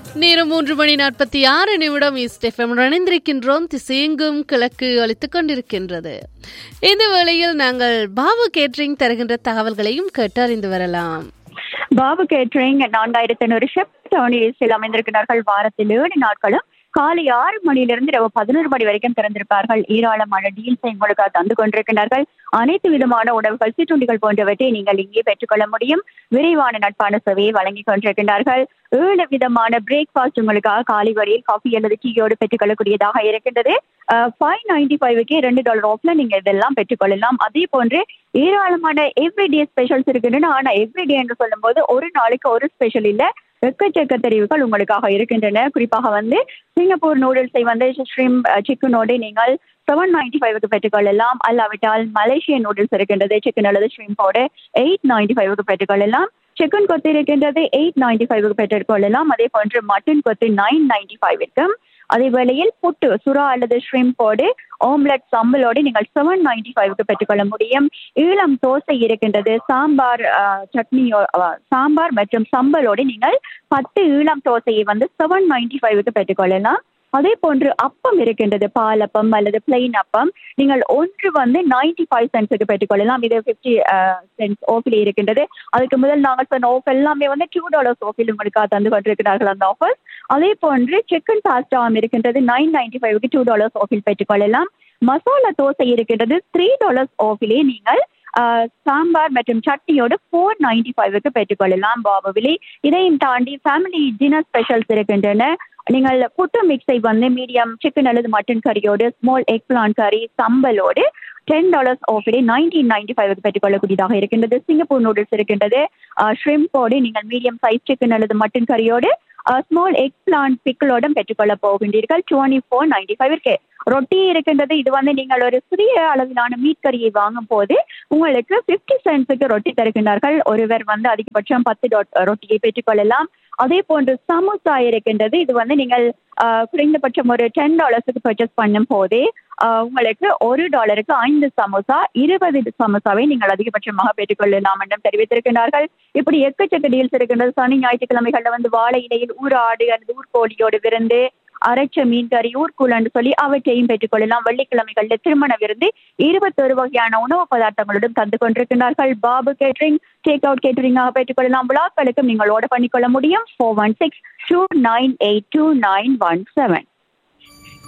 நேரம் மூன்று மணி நாற்பத்தி ஆறு நிமிடம் இஸ்டெஃபம் இணைந்திருக்கின்றோம் திசையெங்கும் கிழக்கு அளித்துக் கொண்டிருக்கின்றது இந்த வேளையில் நாங்கள் பாபு கேட்ரிங் தருகின்ற தகவல்களையும் கேட்டு அறிந்து வரலாம் பாபு கேட்ரிங் நான்காயிரத்தி ஐநூறு ஷெப் டவுனிஸில் அமைந்திருக்கிறார்கள் வாரத்தில் ஏழு நாட்களும் காலை ஆறு மணியிலிருந்து இரவு பதினோரு மணி வரைக்கும் திறந்திருப்பார்கள் ஏராளமான டீல்ஸை உங்களுக்கு தந்து கொண்டிருக்கிறார்கள் அனைத்து விதமான உணவுகள் சிற்றுண்டிகள் போன்றவற்றை நீங்கள் இங்கே பெற்றுக்கொள்ள முடியும் விரைவான நட்பான சேவையை வழங்கிக் கொண்டிருக்கின்றார்கள் ஏழு விதமான பிரேக்ஃபாஸ்ட் உங்களுக்காக காலை வழியில் காஃபி அல்லது டீயோடு பெற்றுக்கொள்ளக்கூடியதாக இருக்கின்றது ஃபைவ் நைன்டி ஃபைவ்க்கு ரெண்டு டாலர் ஆஃப்ல நீங்க இதெல்லாம் பெற்றுக்கொள்ளலாம் அதே போன்று ஏராளமான எவ்ரிடே ஸ்பெஷல்ஸ் இருக்கின்றன ஆனா எவ்ரிடே என்று சொல்லும்போது ஒரு நாளைக்கு ஒரு ஸ்பெஷல் இல்ல எக்கச்சக்க தெரிவுகள் உங்களுக்காக இருக்கின்றன குறிப்பாக வந்து சிங்கப்பூர் நூடுல்ஸை வந்து ஸ்ரீம் சிக்கனோடு நீங்கள் செவன் நைன்டி ஃபைவ்க்கு பெற்றுக்கொள்ளலாம் அல்லாவிட்டால் மலேசிய நூடுல்ஸ் இருக்கின்றது சிக்கன் அல்லது ஷ்ரிம்போடு எயிட் நைன்டி ஃபைவ்க்கு பெற்றுக்கொள்ளலாம் சிக்கன் கொத்து இருக்கின்றது எயிட் நைன்டி ஃபைவ்க்கு பெற்றுக்கொள்ளலாம் அதே போன்று மட்டன் கொத்து நைன் நைன்டி ஃபைவ்க்கும் அதே வேளையில் புட்டு சுறா அல்லது ஷ்ரிம்போடு ஓம்லெட் சம்பலோடு நீங்கள் செவன் நைன்டி ஃபைவ்க்கு பெற்றுக்கொள்ள முடியும் ஈழம் தோசை இருக்கின்றது சாம்பார் சட்னியோ சாம்பார் மற்றும் சம்பலோடு நீங்கள் பத்து ஈழம் தோசையை வந்து செவன் நைன்டி ஃபைவ்க்கு பெற்றுக்கொள்ளலாம் அதே போன்று அப்பம் இருக்கின்றது பால் அப்பம் அல்லது பிளெயின் அப்பம் நீங்கள் ஒன்று வந்து நைன்டி ஃபைவ் சென்ட்ஸுக்கு பெற்றுக்கொள்ளலாம் இது ஃபிஃப்டி சென்ட்ஸ் ஓஃபில் இருக்கின்றது அதுக்கு முதல் நாங்கள் சொன்ன ஆஃப் எல்லாமே வந்து டூ டாலர்ஸ் ஓஃபில் உங்களுக்கு தந்து கொண்டிருக்கிறார்கள் அந்த ஆஃபர் அதே போன்று சிக்கன் பாஸ்டாம் இருக்கின்றது நைன் நைன்டி ஃபைவ்க்கு டூ டாலர்ஸ் ஆஃபில் பெற்றுக்கொள்ளலாம் மசாலா தோசை இருக்கின்றது த்ரீ டாலர்ஸ் ஆஃபிலே நீங்கள் சாம்பார் மற்றும் சட்னியோடு ஃபோர் நைன்டி ஃபைவ்க்கு பெற்றுக்கொள்ளலாம் பாபுவிலி இதையும் தாண்டி ஃபேமிலி டின்னர் ஸ்பெஷல்ஸ் இருக்கின்றன நீங்கள் புட்டு மிக்ஸை வந்து மீடியம் சிக்கன் அல்லது மட்டன் கறியோடு ஸ்மால் எக் பிளான் கறி சம்பலோடு டென் டாலர்ஸ் ஆஃபிலே நைன்டீன் நைன்டி ஃபைவ்க்கு பெற்றுக்கொள்ளக்கூடியதாக இருக்கின்றது சிங்கப்பூர் நூடுல்ஸ் இருக்கின்றது ஷ்ரிம்போடு நீங்கள் மீடியம் சைஸ் சிக்கன் அல்லது மட்டன் கறியோடு ஸ்மால் எக் பிளான் பிக்கிளோட பெற்றுக்கொள்ள போகின்றீர்கள் டுவெண்ட்டி ஃபோர் நைன்டி ஃபைவ் இருக்கு ரொட்டி இருக்கின்றது இது வந்து நீங்கள் ஒரு சிறிய அளவிலான மீட் கறியை வாங்கும் போது உங்களுக்கு பிப்டி சென்ட்ஸுக்கு ரொட்டி தருகின்றார்கள் ஒருவர் வந்து அதிகபட்சம் பத்து ரொட்டியை பெற்றுக்கொள்ளலாம் அதே போன்று சமோசா இருக்கின்றது இது வந்து நீங்கள் குறைந்தபட்சம் ஒரு டென் டாலர்ஸுக்கு பர்ச்சேஸ் பண்ணும் போதே உங்களுக்கு ஒரு டாலருக்கு ஐந்து சமோசா இருபது சமோசாவை நீங்கள் அதிகபட்சமாக பெற்றுக்கொள்ளலாம் என்றும் தெரிவித்திருக்கிறார்கள் இப்படி எக்கச்சக்க டீல்ஸ் இருக்கின்றது சனி ஞாயிற்றுக்கிழமைகள்ல வந்து வாழை இலையில் ஊர் ஆடு அல்லது ஊர் கோழியோடு விருந்து அரைச்ச மீன் கறி ஊர்கூலன்னு சொல்லி அவற்றையும் பெற்றுக்கொள்ளலாம் வெள்ளிக்கிழமைகள்ல திருமண விருந்து இருபத்தொரு வகையான உணவு பதார்த்தங்களுடன் தந்து கொண்டிருக்கிறார்கள் பாபு கேட்டரிங் டேக் அவுட் கேட்டரிங்காக பெற்றுக்கொள்ளலாம் விழாக்களுக்கும் நீங்கள் ஓட பண்ணிக்கொள்ள முடியும் four one six two nine eight two nine one seven